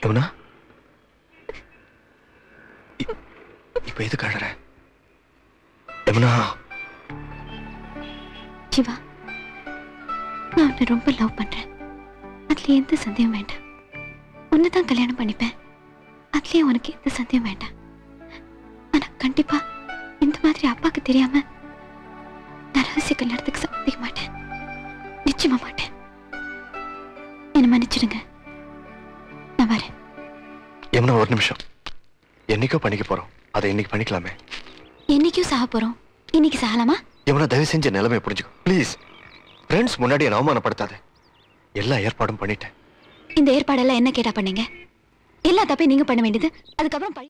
யமுனா இ- இப்ப எதுக்கு அழற யமுனா சிவா நான் உன்னை ரொம்ப லவ் பண்றேன் அதுல எந்த சந்தேகம் வேண்டாம் உன்னை தான் கல்யாணம் பண்ணிப்பேன் அதுலயே உனக்கு எந்த சந்தேகம் வேண்டாம் ஆனா கண்டிப்பா இந்த மாதிரி அப்பாக்கு தெரியாம நான் ரகசிய கல்யாணத்துக்கு சம்மதிக்க மாட்டேன் நிச்சயமா மாட்டேன் என்னை மன்னிச்சிடுங்க நான் வரேன் யமுனா ஒரு நிமிஷம் என்னைக்கோ பண்ணிக்க போறோம் அதை இன்னைக்கு பண்ணிக்கலாமே என்னைக்கும் சாக போறோம் இன்னைக்கு சாகலாமா யமுனா தயவு செஞ்சு என் நிலைமை புரிஞ்சுக்கோ ப்ளீஸ் ஃப்ரெண்ட்ஸ் முன்னாடி என்ன அவமானப்படுத்தாத எல்லா ஏற்பாடும் பண்ணிட்டேன் இந்த ஏற்பாடெல்லாம் என்ன கேட்டா பண்ணீங்க எல்லா தப்பையும் நீங்க பண்ண வேண்டியது அதுக்கப்புறம் பழி-